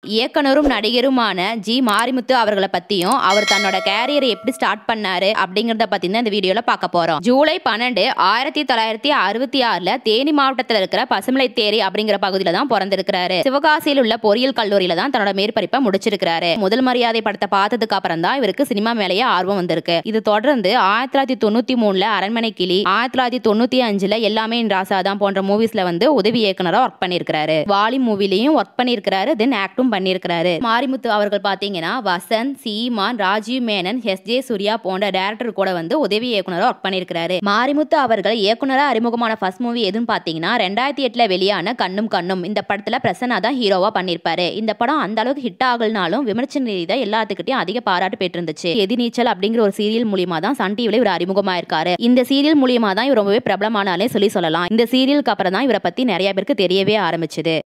இயக்குனரும் நடிகருமான ஜி மாரிமுத்து அவர்களை பத்தியும் அவர் தன்னோட கேரியரை எப்படி ஸ்டார்ட் பண்ணாரு அப்படிங்கறத பத்தி தான் இந்த வீடியோல பார்க்க போறோம் ஜூலை பன்னெண்டு ஆயிரத்தி தொள்ளாயிரத்தி அறுபத்தி ஆறுல தேனி மாவட்டத்தில் இருக்கிற பசுமலை தேரி அப்படிங்கிற பகுதியில தான் பிறந்திருக்கிறாரு சிவகாசியில் உள்ள பொறியியல் கல்லூரியில தான் தன்னோட மேற்படிப்பை முடிச்சிருக்கிறாரு முதல் மரியாதை படத்தை பார்த்ததுக்கு அப்புறம் தான் இவருக்கு சினிமா மேலேயே ஆர்வம் வந்திருக்கு இது தொடர்ந்து ஆயிரத்தி தொள்ளாயிரத்தி தொண்ணூத்தி மூணுல அரண்மனை கிளி ஆயிரத்தி தொள்ளாயிரத்தி தொண்ணூத்தி அஞ்சுல எல்லாமே என் ராசாதான் போன்ற மூவிஸ்ல வந்து உதவி இயக்குனரா ஒர்க் பண்ணிருக்காரு வாலி மூவிலையும் ஒர்க் பண்ணிருக்காரு தென் ஆக்டும் பண்ணிருக்காரு மாரிமுத்து அவர்கள் பாத்தீங்கன்னா வசந்த் சீமான் ராஜீவ் மேனன் எஸ் ஜே சூர்யா போன்ற டேரக்டர் கூட வந்து உதவி இயக்குனரா ஒர்க் பண்ணிருக்காரு மாரிமுத்து அவர்கள் இயக்குனரா அறிமுகமான ஃபர்ஸ்ட் மூவி எதுன்னு பாத்தீங்கன்னா ரெண்டாயிரத்தி எட்டுல வெளியான கண்ணும் கண்ணும் இந்த படத்துல பிரசன்னா தான் ஹீரோவா பண்ணிருப்பாரு இந்த படம் அந்த அளவுக்கு ஹிட் ஆகலனாலும் விமர்சன ரீதியா எல்லாத்துக்கிட்டையும் அதிக பாராட்டு பெற்றிருந்துச்சு எதிர்நீச்சல் அப்படிங்கிற ஒரு சீரியல் மூலியமா தான் சன் டிவில இவர் அறிமுகமா இருக்காரு இந்த சீரியல் மூலியமா தான் இவர் ரொம்பவே பிரபலமானாலே சொல்லி சொல்லலாம் இந்த சீரியலுக்கு அப்புறம் தான் இவரை பத்தி நிறைய பேருக்கு தெரியவே ஆரம்பிச்சது